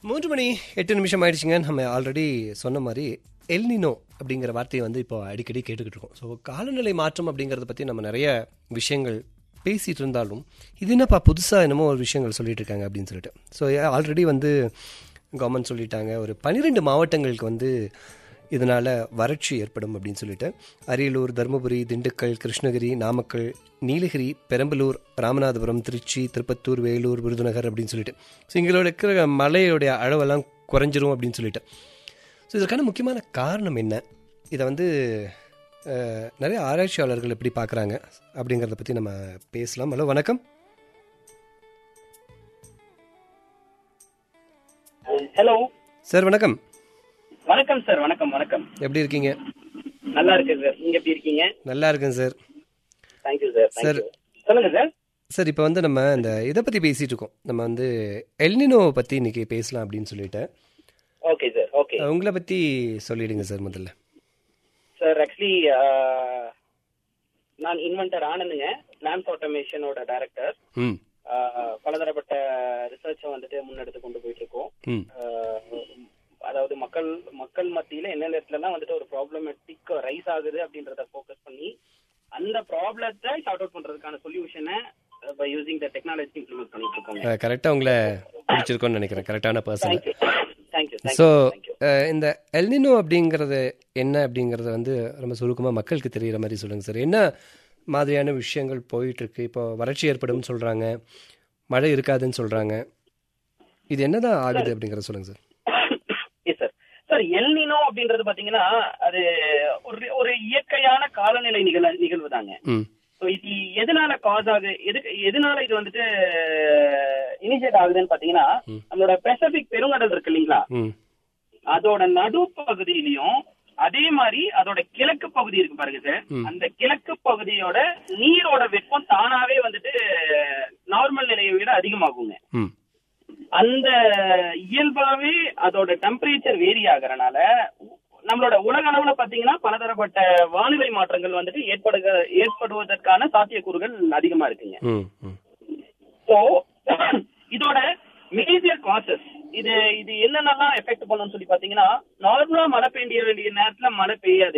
மூன்று மணி எட்டு நிமிஷம் ஆயிடுச்சுங்க நம்ம ஆல்ரெடி சொன்ன மாதிரி எல்னினோ அப்படிங்கிற வார்த்தையை வந்து இப்போ அடிக்கடி கேட்டுக்கிட்டு இருக்கோம் ஸோ காலநிலை மாற்றம் அப்படிங்கிறத பற்றி நம்ம நிறைய விஷயங்கள் பேசிகிட்டு இருந்தாலும் இது என்னப்பா புதுசாக என்னமோ ஒரு விஷயங்கள் சொல்லிட்டு இருக்காங்க அப்படின்னு சொல்லிட்டு ஸோ ஆல்ரெடி வந்து கவர்மெண்ட் சொல்லிட்டாங்க ஒரு பன்னிரெண்டு மாவட்டங்களுக்கு வந்து இதனால் வறட்சி ஏற்படும் அப்படின்னு சொல்லிட்டு அரியலூர் தருமபுரி திண்டுக்கல் கிருஷ்ணகிரி நாமக்கல் நீலகிரி பெரம்பலூர் ராமநாதபுரம் திருச்சி திருப்பத்தூர் வேலூர் விருதுநகர் அப்படின்னு சொல்லிட்டு ஸோ எங்களோட இருக்கிற மலையோடைய அளவெல்லாம் குறைஞ்சிரும் அப்படின்னு சொல்லிட்டு ஸோ இதற்கான முக்கியமான காரணம் என்ன இதை வந்து அஹ், நிறைய ஆராய்ச்சியாளர்கள் எப்படி பார்க்குறாங்க அப்படிங்கிறத பற்றி நம்ம பேசலாம் ஹலோ வணக்கம் ஹலோ சார் வணக்கம் வணக்கம் சார் வணக்கம் வணக்கம் எப்படி இருக்கீங்க நல்லா இருக்கு சார் நீங்க எப்படி இருக்கீங்க நல்லா இருக்கேன் sir thank you sir Sir. Thank you சொல்லுங்க சார் சார் இப்போ வந்து நம்ம இந்த இதை பற்றி பேசிகிட்டு இருக்கோம் நம்ம வந்து எல்னினோவை பற்றி இன்னைக்கு பேசலாம் அப்படின்னு சொல்லிட்டு ஓகே சார் ஓகே அஹ், உங்களை பற்றி சொல்லிடுங்க சார் முதல்ல சார் ஆக்சுவலி நான் இன்வென்டர் ஆனந்துங்க லேம்ப் ஆட்டோமேஷனோட டைரக்டர் ம் பலதரப்பட்ட ரிசர்ச்சை வந்துட்டு முன்னெடுத்து கொண்டு போயிட்டு இருக்கோம் ம் ஆஹ், அதாவது மக்கள் மக்கள் மத்தியில எந்தெந்த இடத்துலலாம் வந்துட்டு ஒரு ப்ராப்ளமேட்டிக் ரைஸ் ஆகுது அப்படின்றத ஃபோக்கஸ் பண்ணி அந்த ப்ராப்ளத்தை ஷார்ட் அவுட் பண்றதுக்கான சொல்யூஷனை by using the technology implement பண்ணிட்டு இருக்கோங்க கரெக்டாக உங்களை பிடிச்சிருக்கோன்னு நினைக்கிறேன் கரெக்டான person thank you thank you so thank you இந்த எல்னினோ அப்படிங்கிறது என்ன அப்படிங்கிறத வந்து ரொம்ப சுருக்கமாக மக்களுக்கு தெரிகிற மாதிரி சொல்லுங்கள் சார் என்ன மாதிரியான விஷயங்கள் போயிட்டு இருக்கு இப்போ வறட்சி ஏற்படும்னு சொல்கிறாங்க மழை இருக்காதுன்னு சொல்கிறாங்க இது என்னதான் ஆகுது அப்படிங்கிறத சொல்லுங்கள் sir yes sir sir El Nino அப்படின்றது பாத்தீங்கன்னா அது ஒரு ஒரு இயற்கையான காலநிலை நிகழ நிகழ்வு தாங்க ம் ஸோ இது எதனால காஸ் ஆகுது எதுக்கு எதனால இது வந்துட்டு இனிஷியேட் ஆகுதுன்னு பாத்தீங்கன்னா ம். நம்மளோட பெசிபிக் பெருங்கடல் இருக்கு இல்லைங்களா ம் அதோட நடு பகுதியிலையும் அதே மாதிரி அதோட கிழக்கு பகுதி இருக்கு பாருங்க சார் ம். அந்த கிழக்கு பகுதியோட நீரோட வெப்பம் தானாவே வந்துட்டு நார்மல் நிலையை விட அதிகமாகுங்க ம் அந்த இயல்பாவே அதோட டெம்பரேச்சர் வேரி ஆகுறனால நம்மளோட உலக அளவுல பாத்தீங்கன்னா பலதரப்பட்ட வானிலை மாற்றங்கள் வந்துட்டு ஏற்படுக ஏற்படுவதற்கான சாத்தியக்கூறுகள் அதிகமா இருக்குங்க ம் ம் ஸோ இதோட மேஜர் காசஸ் இது இது என்னென்னலாம் எஃபெக்ட் பண்ணும்னு சொல்லி பாத்தீங்கன்னா நார்மலா மழை பெய்ய வேண்டிய நேரத்துல மழை பெய்யாது